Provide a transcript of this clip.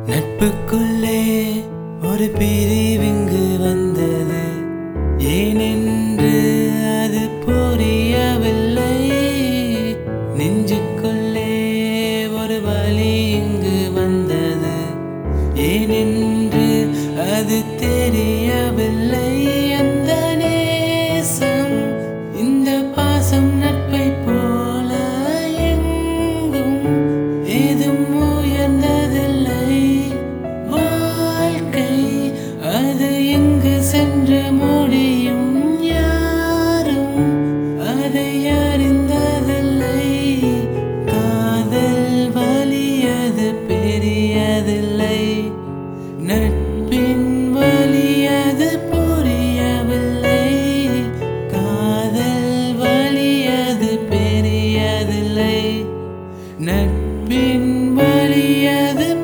நட்புக்குள்ளே ஒரு பிரிவிங்கு வந்தது ஏனென்று அது புரியவில்லை நெஞ்சுக்குள்ளே ஒரு வலி இங்கு வந்தது ஏனென்று அது தெரியவில்லை அந்த நேசம் இந்த பாசம் நட்பை போல எங்கும் ஏதும் உயர்ந்ததில்லை வாழ்க்கை அது எங்கு சென்று முடியும் யாரும் அதை அறிந்ததில்லை காதல் வலியது பெரியதில்லை நட்பின் வலியது புரியவில்லை காதல் வலியது பெரியதில்லை நட்பின் வலியது